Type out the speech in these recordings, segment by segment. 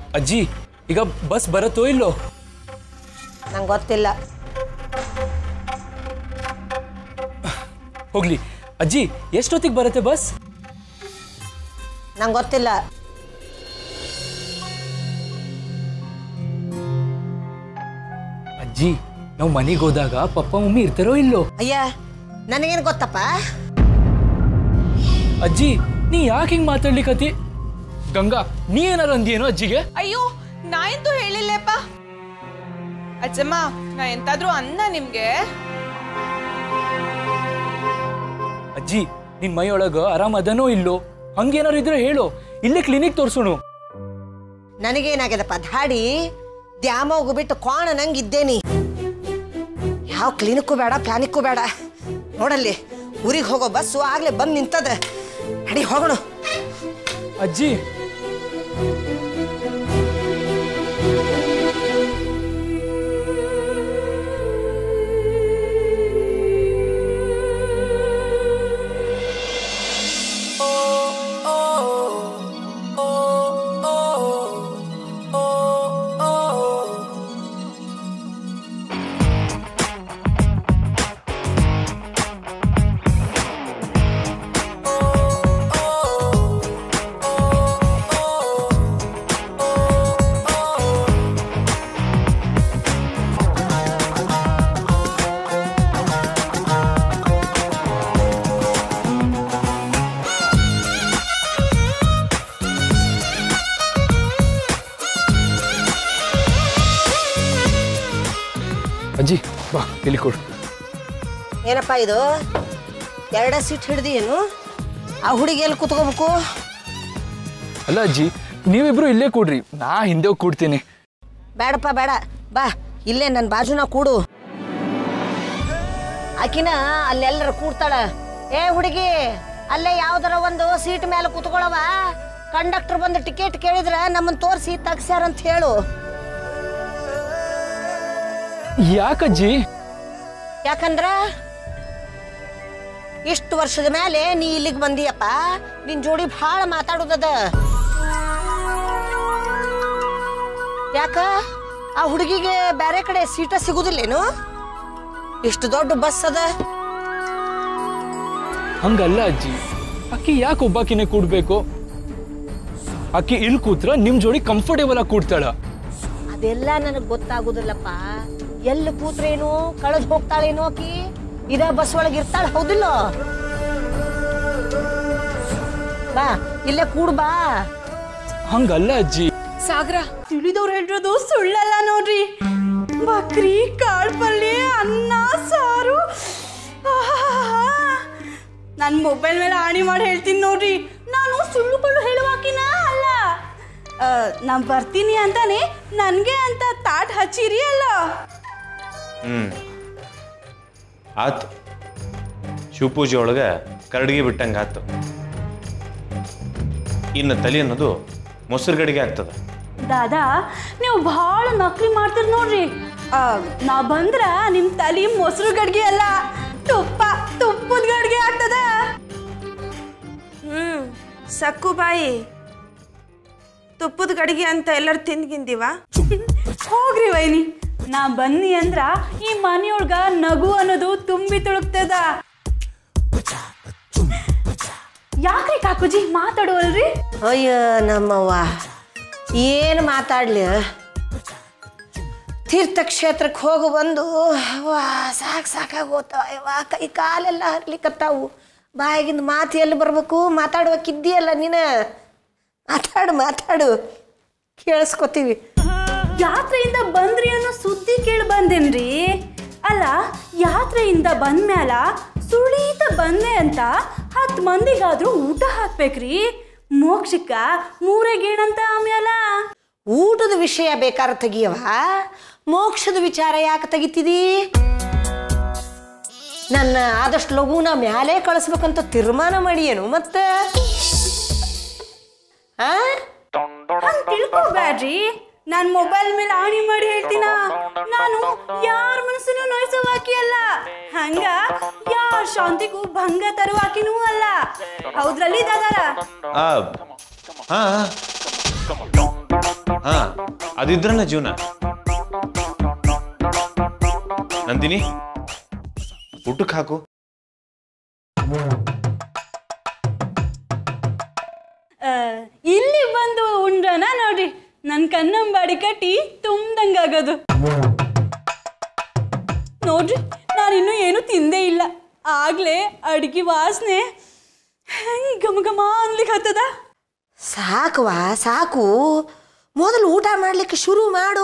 ಅಜ್ಜಿ ಈಗ ಬಸ್ ಬರುತ್ತೋ ಇಲ್ಲೋ ನಂಗೆ ಗೊತ್ತಿಲ್ಲ ಹೋಗ್ಲಿ ಅಜ್ಜಿ ಎಷ್ಟೊತ್ತಿಗೆ ಬರುತ್ತೆ ಬಸ್ ನಂಗೆ ಗೊತ್ತಿಲ್ಲ ಅಜ್ಜಿ ನಾವು ಮನೆಗೆ ಹೋದಾಗ ಪಪ್ಪ ಮಮ್ಮಿ ಇರ್ತಾರೋ ಇಲ್ಲೋ ಅಯ್ಯ ನನಗೇನು ಗೊತ್ತಪ್ಪ ಅಜ್ಜಿ ನೀ ಯಾಕೆ ಹಿಂಗ್ ಮಾತಾಡ್ಲಿಕತಿ ಗಂಗಾ ನೀ ಏನಾರು ಅಂದಿಯೇನೋ ಅಜ್ಜಿಗೆ ಅಯ್ಯೋ ನಾ ಎಂತೂ ಹೇಳಿಲ್ಲಪ್ಪ ಅಜ್ಜಮ್ಮ ನಾ ಎಂತಾದ್ರೂ ಅನ್ನ ನಿಮ್ಗೆ ಅಜ್ಜಿ ನಿನ್ ಮೈಯೊಳಗ ಆರಾಮ್ ಅದನೋ ಇಲ್ಲೋ ಹಂಗೇನಾರು ಇದ್ರೆ ಹೇಳು ಇಲ್ಲೇ ಕ್ಲಿನಿಕ್ ತೋರ್ಸೋಣ ನನಗೇನಾಗ್ಯದಪ್ಪ ಧಾಡಿ ದ್ಯಾಮೋಗು ಬಿಟ್ಟು ಕೋಣ ನಂಗೆ ಇದ್ದೇನಿ ಯಾವ ಕ್ಲಿನಿಕ್ಕು ಬೇಡ ಪ್ಲಾನಿಕ್ಕು ಬೇಡ ನೋಡಲ್ಲಿ ಊರಿಗೆ ಹೋಗೋ ಬಸ್ಸು ಆಗ್ಲೇ ಬಂದು ನಿಂತದ ಅಡಿ ಹೋಗೋಣ ಅಜ್ಜಿ ಅಜ್ಜಿ ಬಾ ಇಲ್ಲಿ ಕೊಡು ಏನಪ್ಪ ಇದು ಎರಡ ಸೀಟ್ ಹಿಡ್ದಿ ಏನು ಆ ಹುಡುಗಿ ಎಲ್ಲಿ ಕೂತ್ಕೋಬೇಕು ಅಲ್ಲ ಅಜ್ಜಿ ನೀವಿಬ್ರು ಇಲ್ಲೇ ಕೂಡ್ರಿ ನಾ ಹಿಂದೆ ಹೋಗಿ ಕೂಡ್ತೀನಿ ಬೇಡಪ್ಪ ಬೇಡ ಬಾ ಇಲ್ಲೇ ನನ್ನ ಬಾಜುನ ಕೂಡು ಆಕಿನ ಅಲ್ಲೆಲ್ಲರ ಕೂಡ್ತಾಳ ಏ ಹುಡುಗಿ ಅಲ್ಲೇ ಯಾವ್ದಾರ ಒಂದು ಸೀಟ್ ಮೇಲೆ ಕೂತ್ಕೊಳ್ಳವ ಕಂಡಕ್ಟರ್ ಬಂದು ಟಿಕೆಟ್ ಕೇಳಿದ್ರ ನಮ್ಮನ್ನ ತೋರಿಸಿ ತಗ್ಸ್ಯಾರಂತ ಹೇಳು ಯಾಕಜ್ಜಿ ಯಾಕಂದ್ರ ಇಷ್ಟು ವರ್ಷದ ಮೇಲೆ ನೀ ಇಲ್ಲಿಗೆ ಬಂದಿಯಪ್ಪ ನಿನ್ ಜೋಡಿ ಭಾಳ ಮಾತಾಡೋದದ ಯಾಕ ಆ ಹುಡುಗಿಗೆ ಬೇರೆ ಕಡೆ ಸೀಟ ಸಿಗುದಿಲ್ಲೇನು ಇಷ್ಟು ದೊಡ್ಡ ಬಸ್ ಅದ ಹಂಗಲ್ಲ ಅಜ್ಜಿ ಅಕ್ಕಿ ಯಾಕೆ ಒಬ್ಬಾಕಿನೇ ಕೂಡ್ಬೇಕು ಅಕ್ಕಿ ಇಲ್ಲಿ ಕೂತ್ರ ನಿಮ್ ಜೋಡಿ ಕಂಫರ್ಟೇಬಲ್ ಆಗಿ ಕೂಡ್ತಾಳ ಅದೆಲ್ಲ ನನಗೆ ಗೊತ್ತಾಗುದಿಲ್ಲಪ್ಪ ಎಲ್ಲಿ ಕೂತ್ರೇನು ಕಳೆದ್ ಹೋಗ್ತಾಳೇನೋ ಆಕಿ ಇದ ಬಸ್ ಒಳಗೆ ಇರ್ತಾಳ ಹೌದಿಲ್ಲ ಬಾ ಇಲ್ಲೇ ಕೂಡ್ ಬಾ ಹಂಗಲ್ಲ ಅಜ್ಜಿ ಸಾಗರ ತಿಳಿದವ್ರು ಹೇಳಿರೋದು ಸುಳ್ಳಲ್ಲ ನೋಡ್ರಿ ಬಕ್ರಿ ಕಾಳು ಪಲ್ಯ ಅನ್ನ ಸಾರು ನನ್ನ ಮೊಬೈಲ್ ಮೇಲೆ ಆಣಿ ಮಾಡಿ ಹೇಳ್ತೀನಿ ನೋಡ್ರಿ ನಾನು ಸುಳ್ಳು ಪಳ್ಳು ಹೇಳುವಾಕಿನ ಅಲ್ಲ ನಾನು ಬರ್ತೀನಿ ಅಂತಾನೆ ನನಗೆ ಅಂತ ತಾಟ್ ಹಚ್ಚಿರಿ ಅಲ್ಲ ಹ್ಞೂ ಆತು ಶಿವಪೂಜೆ ಒಳಗೆ ಕರಡಿಗೆ ಬಿಟ್ಟಂಗೆ ಆತು ಇನ್ನು ತಲೆ ಅನ್ನೋದು ಮೊಸರು ಗಡಿಗೆ ಆಗ್ತದೆ ದಾದಾ ನೀವು ಭಾಳ ನಕಲಿ ಮಾಡ್ತೀರಿ ನೋಡ್ರಿ ಆ, ನಾ ಬಂದ್ರ ನಿಮ್ ತಲಿ ಮೊಸರು ಗಡ್ಗೆ ಅಲ್ಲ ತುಪ್ಪ ತುಪ್ಪದ ಗಡ್ಗೆ ಆಗ್ತದ ಹ್ಮ್ ಸಕ್ಕು ಬಾಯಿ ತುಪ್ಪದ ಗಡಿಗೆ ಅಂತ ಎಲ್ಲರೂ ತಿಂದ್ಗಿಂದಿವ ಹೋಗ್ರಿ ವೈನಿ ನಾ ಬನ್ನಿ ಅಂದ್ರ ಈ ಮನೆಯೊಳಗ ನಗು ಅನ್ನೋದು ತುಂಬಿ ತುಳುಕ್ತದ ಯಾಕ್ರಿ ಕಾಕುಜಿ ಮಾತಾಡುವಲ್ರಿ ಅಯ್ಯ ನಮ್ಮವ್ವ ಏನು ಮಾತಾಡ್ಲಿ ತೀರ್ಥಕ್ಷೇತ್ರಕ್ಕೆ ಹೋಗಿ ಬಂದು ವಾ ಸಾಕು ಸಾಕಾಗೋತಾವ ಯವ್ವ ಕೈ ಕಾಲೆಲ್ಲ ಹರ್ಲಿಕತ್ತಾವು ಬಾಯಿಗಿಂದ ಮಾತು ಎಲ್ಲಿ ಬರ್ಬೇಕು ಮಾತಾಡ್ಬೇಕಿದ್ದೀಯಲ್ಲ ನೀನು ಮಾತಾಡು ಮಾತಾಡು ಕೇಳಿಸ್ಕೊತೀವಿ ಯಾತ್ರೆಯಿಂದ ಬಂದ್ರಿ ಅನ್ನೋ ಸುದ್ದಿ ಕೇಳಿ ಬಂದೇನ್ರಿ ಅಲ್ಲ ಯಾತ್ರೆಯಿಂದ ಬಂದ್ಮ್ಯಾಲ ಸುಳೀತ ಬಂದೆ ಅಂತ ಹತ್ತು ಮಂದಿಗಾದ್ರೂ ಊಟ ಹಾಕ್ಬೇಕ್ರಿ ಮೋಕ್ಷಕ್ಕ ಮೂರೇ ಗೇಣಂತ ಆಮ್ಯಾಲ ಊಟದ ವಿಷಯ ಬೇಕಾದ್ರೆ ತೆಗಿಯವ ಮೋಕ್ಷದ ವಿಚಾರ ಯಾಕೆ ತೆಗಿತಿದಿ ನನ್ನ ಆದಷ್ಟು ಲಘುನ ಮ್ಯಾಲೆ ಕಳಿಸ್ಬೇಕಂತ ತೀರ್ಮಾನ ಮಾಡಿಯೇನು ಮತ್ತೆ ಆ ಹಂಗ್ ತಿಳ್ಕೊಬ್ಯಾಡ್ರಿ ನಾನ್ ಮೊಬೈಲ್ ಮೇಲೆ ಆಣಿ ಮಾಡಿ ಹೇಳ್ತೀನ ನಾನು ಯಾರ ಮನಸ್ಸನ್ನು ನೋಯ್ಸೋವಾಕಿ ಅಲ್ಲ ಹಂಗ ಯಾರ ಶಾಂತಿಗೂ ಭಂಗ ತರುವಾಕಿನೂ ಅಲ್ಲ ಹೌದ್ರಲ್ಲಿ ದಾದಾರ ಆ ಹಾಂ ಹಾ ಅದಿದ್ರನ್ನ ಜೀವನ ನಂದಿನಿ ಊಟಕ್ಕೆ ಹಾಕು ಆ, ಇಲ್ಲಿ ಬಂದು ಉಂಡ್ರನ ನೋಡ್ರಿ ನನ್ನ ಕನ್ನಂಬಾಡಿ ಕಟ್ಟಿ ತುಂಬ್ದಂಗಾಗೋದು ನೋಡ್ರಿ ನಾನಿನ್ನೂ ಏನು ತಿಂದೇ ಇಲ್ಲ ಆಗ್ಲೇ ಅಡಿಗೆ ವಾಸನೆ ಹೆಂಗ್ ಘಮ ಘಮ ಅನ್ಲಿಕ್ಕೆ ಹತ್ತದ ಸಾಕುವಾ ಸಾಕು ಮೊದಲು ಊಟ ಮಾಡ್ಲಿಕ್ಕೆ ಶುರು ಮಾಡು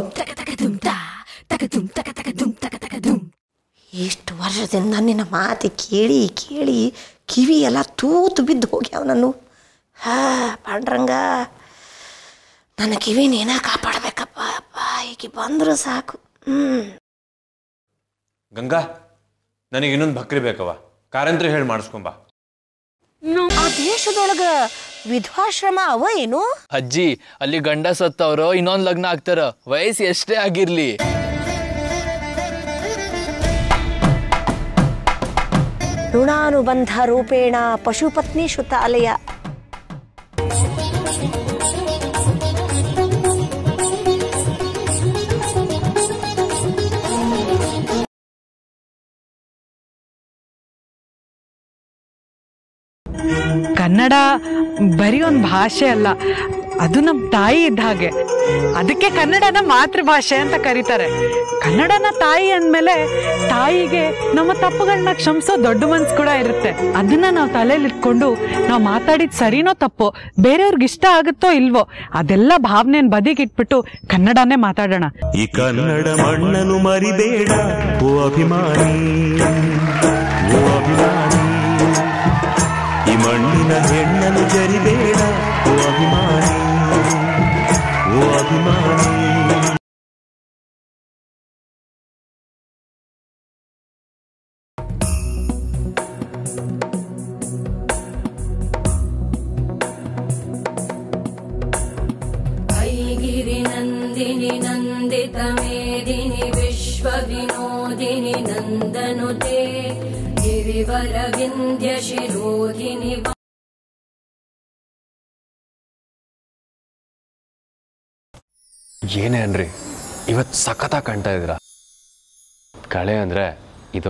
ಇಷ್ಟು ವರ್ಷದಿಂದ ನಿನ್ನ ಮಾತು ಕೇಳಿ ಕೇಳಿ ಕಿವಿ ಎಲ್ಲ ತೂತು ಬಿದ್ದು ಹೋಗ್ಯಾವ ನಾನು ಹಾ ಪಾಂಡ್ರಂಗ ನನ್ನ ಕಿವಿ ನೀನ ಕಾಪಾಡ್ಬೇಕಪ್ಪ ಅಪ್ಪ ಈಗ ಬಂದ್ರು ಸಾಕು ಹ್ಮ್ ಗಂಗಾ ನನಗೆ ಇನ್ನೊಂದು ಬಕ್ರಿ ಬೇಕವ ಕಾರಂತ್ರಿ ಹೇಳಿ ಮಾಡಿಸ್ಕೊಂಬ ಆ ದೇಶದೊಳಗ ವಿಧವಾಶ್ರಮ ಅವ ಏನು ಅಜ್ಜಿ ಅಲ್ಲಿ ಗಂಡ ಸತ್ತವ್ರು ಇನ್ನೊಂದ್ ಲಗ್ನ ಆಗ್ತಾರ ವಯಸ್ಸು ಎಷ್ಟೇ ಆಗಿರ್ಲಿ ಋಣಾನುಬಂಧ ರೂಪೇಣ ಪಶುಪತ್ನಿ ಶುತಾಲಯ ಕನ್ನಡ ಬರೀ ಒಂದು ಭಾಷೆ ಅಲ್ಲ ಅದು ನಮ್ಮ ತಾಯಿ ಇದ್ದ ಹಾಗೆ ಅದಕ್ಕೆ ಕನ್ನಡನ ಮಾತೃಭಾಷೆ ಅಂತ ಕರೀತಾರೆ ಕನ್ನಡನ ತಾಯಿ ಅಂದಮೇಲೆ ತಾಯಿಗೆ ನಮ್ಮ ತಪ್ಪುಗಳನ್ನ ಕ್ಷಮಿಸೋ ದೊಡ್ಡ ಮನ್ಸು ಕೂಡ ಇರುತ್ತೆ ಅದನ್ನ ನಾವು ತಲೆಯಲ್ಲಿ ಇಟ್ಕೊಂಡು ನಾವು ಮಾತಾಡಿದ ಸರಿನೋ ತಪ್ಪೋ ಬೇರೆಯವ್ರಿಗೆ ಇಷ್ಟ ಆಗುತ್ತೋ ಇಲ್ವೋ ಅದೆಲ್ಲ ಭಾವನೆನ ಬದಿಗಿಟ್ಬಿಟ್ಟು ಕನ್ನಡನೇ ಮಾತಾಡೋಣ ಈ ಕನ್ನಡ ಮಣ್ಣನ್ನು ಮರಿಬೇಡ ಓ ಅಭಿಮಾನಿ ಓ ಅಭಿಮಾನಿ ಈ ಮಣ್ಣಿನ ಹೆಣ್ಣನ್ನು ಜರಿಬೇಡ ಓ ಅಭಿಮಾನಿ ಓ ಅಭಿಮಾನಿ ऐगिरिनन्दिनि नन्दितमेदिनि विश्वविनोदिनि नन्दनुते गिरिवरविन्द्यशिरोधिनि ಏನೇ ಅನ್ರಿ ಇವತ್ತು ಸಖತ್ತ ಕಾಣ್ತಾ ಇದ್ದೀರಾ ಕಳೆ ಅಂದರೆ ಇದು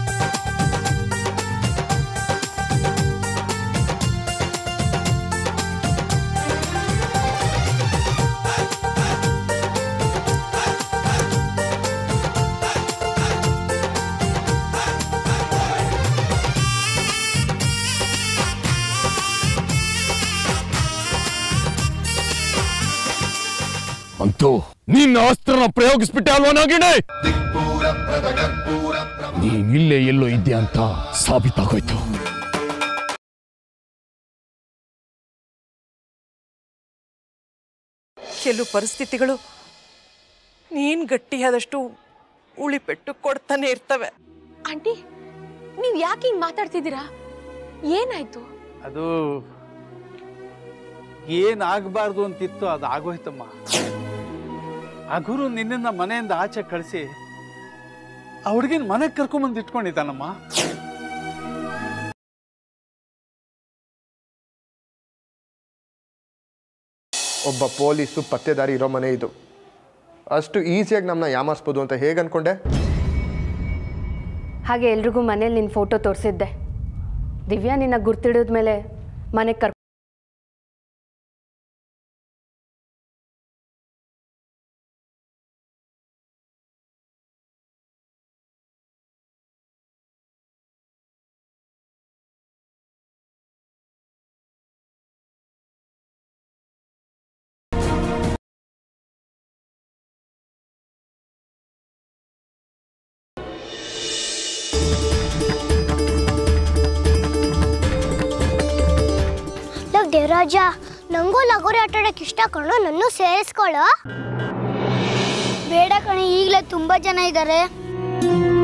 ಅಂತೂ ನಿನ್ನ ಅಸ್ತ್ರನ ಪ್ರಯೋಗಿಸ್ಬಿಟ್ಟೆ ಅಲ್ವಾ ನಾಗಿಣೆ ನೀನಿಲ್ಲೇ ಎಲ್ಲೋ ಇದ್ದೆ ಅಂತ ಸಾಬೀತಾಗೋಯ್ತು ಕೆಲವು ಪರಿಸ್ಥಿತಿಗಳು ನೀನು ಗಟ್ಟಿಯಾದಷ್ಟು ಉಳಿಪೆಟ್ಟು ಕೊಡ್ತಾನೆ ಇರ್ತವೆ ಆಂಟಿ ನೀವ್ ಯಾಕೆ ಹಿಂಗ್ ಮಾತಾಡ್ತಿದ್ದೀರಾ ಏನಾಯ್ತು ಅದು ಏನಾಗಬಾರ್ದು ಅಂತಿತ್ತು ಅದು ಆಗೋಯ್ತಮ್ಮ ಆ ಗುರು ನಿನ್ನನ್ನ ಮನೆಯಿಂದ ಆಚೆ ಕಳಿಸಿ ಆ ಹುಡುಗಿನ ಮನೆಗೆ ಕರ್ಕೊಂಬಂದು ಇಟ್ಕೊಂಡಿದ್ದಾನಮ್ಮ ಒಬ್ಬ ಪೊಲೀಸು ಪತ್ತೆದಾರಿ ಇರೋ ಮನೆ ಇದು ಅಷ್ಟು ಈಸಿಯಾಗಿ ನಮ್ಮನ್ನ ಯಾಮಾರಿಸ್ಬೋದು ಅಂತ ಹೇಗೆ ಅನ್ಕೊಂಡೆ ಹಾಗೆ ಎಲ್ರಿಗೂ ಮನೇಲಿ ನಿನ್ನ ಫೋಟೋ ತೋರಿಸಿದ್ದೆ ದಿವ್ಯಾ ನಿನ್ನ ಗುರ್ತಿಡಿದ್ಮೇಲೆ ಮನೆಗೆ ಕರ್ ಲಗ್ ದೇವರಾಜ ನಂಗೂ ಲಗೋರಿ ಆಟ ಆಡಕ್ಕೆ ಇಷ್ಟ ಕಣೋ ನನ್ನೂ ಸೇರಿಸ್ಕೊಳ್ಳೋ ಬೇಡ ಕಣೆ ಈಗಲೇ ತುಂಬಾ ಜನ ಇದ್ದಾರೆ